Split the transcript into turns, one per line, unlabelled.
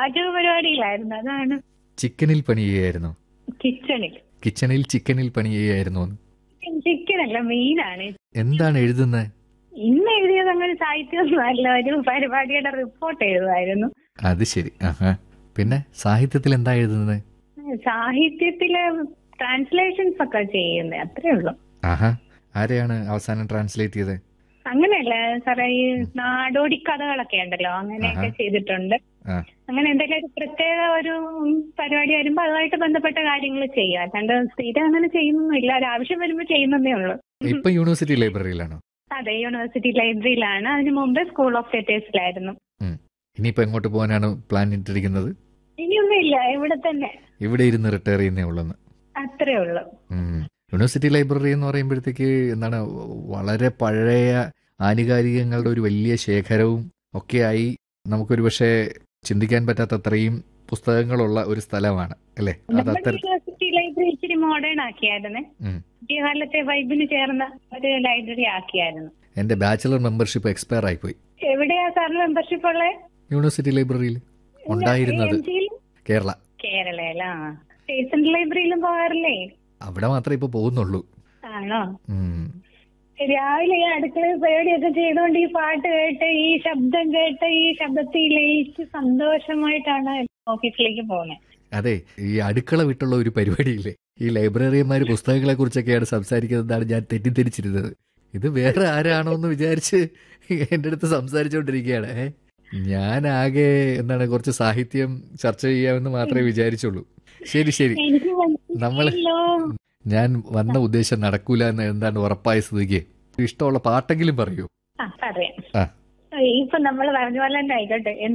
പാചക പരിപാടിയിലായിരുന്നു അതാണ്
ചിക്കനിൽ പണി ചെയ്യുകയായിരുന്നു
കിച്ചണിൽ
കിച്ചണിൽ ചിക്കനിൽ പണി ചെയ്യുകയായിരുന്നു
ചിക്കൻ അല്ല മീനാണ്
എന്താണ് എഴുതുന്നത്
ഇന്ന് എഴുതിയത് അങ്ങനെ സാഹിത്യമൊന്നും അല്ല ഒരു പരിപാടിയുടെ റിപ്പോർട്ട് എഴുതുമായിരുന്നു
അത് ശരി ആഹാ പിന്നെ സാഹിത്യത്തിൽ എന്താ എഴുതുന്നത്
സാഹിത്യത്തില് ട്രാൻസ്ലേഷൻസ് ഒക്കെ ചെയ്യുന്നത് അത്രേ ഉള്ളൂ
ആഹാ ആരെയാണ് അവസാനം ട്രാൻസ്ലേറ്റ് ചെയ്തത്
അങ്ങനെയല്ല സാറേ ഈ നാടോടി കഥകളൊക്കെ ഉണ്ടല്ലോ അങ്ങനെയൊക്കെ
ആഹാ.
ചെയ്തിട്ടുണ്ട്
ആ
അങ്ങനെ എന്തെങ്കിലും ഒരു പ്രത്യേക ഒരു പരിപാടി വരുമ്പോ അതുമായിട്ട് ബന്ധപ്പെട്ട കാര്യങ്ങൾ ചെയ്യുക അല്ലാണ്ട് സ്ഥിരം അങ്ങനെ ചെയ്യുന്നൊന്നുമില്ല ഒരു ആവശ്യം വരുമ്പോ ചെയ്യുന്നതേ ഉള്ളൂ
ഇപ്പൊ യൂണിവേഴ്സിറ്റി ലൈബ്രറിയിലാണോ
അതെ യൂണിവേഴ്സിറ്റി ലൈബ്രറിയിലാണ് അതിന് മുമ്പ് സ്കൂൾ ഓഫ് ലെറ്റേഴ്സിലായിരുന്നു
ഉം. ഇനിയിപ്പോ എങ്ങോട്ട് പോകാനാണ് പ്ലാൻ ഇട്ടിരിക്കുന്നത്
ഇനിയൊന്നും ഇല്ല ഇവിടെ തന്നെ
ഇവിടെ ഇരുന്ന് റിട്ടയർ ചെയ്യുന്നേ ഉള്ളെന്ന്
അത്രേ ഉള്ളൂ
ഉം. യൂണിവേഴ്സിറ്റി ലൈബ്രറി എന്ന് പറയുമ്പോഴത്തേക്ക് എന്താണ് വളരെ പഴയ ആനുകാലികങ്ങളുടെ ഒരു വലിയ ശേഖരവും ഒക്കെയായി നമുക്കൊരു പക്ഷേ ചിന്തിക്കാൻ പറ്റാത്ത അത്രയും പുസ്തകങ്ങളുള്ള ഒരു സ്ഥലമാണ് അല്ലേ അത്
നമ്മുടെ
അത്തര
യൂണിവേഴ്സിറ്റി ലൈബ്രറി ഇച്ചിരി മോഡേൺ ആക്കിയായിരുന്നേ
ഉം.
പുതിയ കാലത്തെ വൈബിന് ചേർന്ന ഒരു ലൈബ്രറി ആക്കിയായിരുന്നു
എന്റെ ബാച്ചിലർ മെമ്പർഷിപ്പ് എക്സ്പയർ ആയിപ്പോയി
എവിടെയാ സാറിന് മെമ്പർഷിപ്പ് ഉള്ളത്
യൂണിവേഴ്സിറ്റി ലൈബ്രറിയിൽ ഉണ്ടായിരുന്നത്
എം ജിയിൽ
കേരള
കേരളയിലാ സ്റ്റേഷൻ ലൈബ്രറിയിലും പോകാറില്ലേ
അവിടെ മാത്രമേ ഇപ്പൊ പോകുന്നുള്ളൂ
ആണോ
ഉം.
രാവിലെ ഈ അടുക്കളയിൽ പരിപാടിയൊക്കെ ചെയ്തുകൊണ്ട് ഈ പാട്ട് കേട്ട് ഈ ശബ്ദം കേട്ട് ഈ ശബ്ദത്തിൽ ലയിച്ച് സന്തോഷമായിട്ടാണ് ഓഫീസിലേക്ക് പോകുന്നത്
അതെ ഈ അടുക്കള വിട്ടുള്ള ഒരു പരിപാടിയില്ലേ ഈ ലൈബ്രറിയന്മാർ പുസ്തകങ്ങളെ കുറിച്ചൊക്കെയാണ് സംസാരിക്കുന്നതാണ് ഞാൻ തെറ്റിദ്ധരിച്ചിരുന്നത് ഇത് വേറെ ആരാണോ എന്ന് വിചാരിച്ച് എൻ്റെ അടുത്ത് സംസാരിച്ചുകൊണ്ടിരിക്കുകയാണ് ഏ? ഞാൻ ആകെ എന്താണ് കുറച്ച് സാഹിത്യം ചർച്ച ചെയ്യാമെന്ന് മാത്രമേ വിചാരിച്ചുള്ളൂ ശരി ശരി
എനിക്ക്
നമ്മള്
മനസ്സിലായല്ലോ.
ഞാൻ വന്ന ഉദ്ദേശം നടക്കൂല എന്ന് എന്താണ് ഉറപ്പായ സ്ഥിതിക്ക് ഇഷ്ടമുള്ള പാട്ടെങ്കിലും പറയൂ
ആ പറയാം
ആ
ഇപ്പൊ നമ്മൾ പറഞ്ഞ പോലെ തന്നെ ആയിക്കോട്ടെ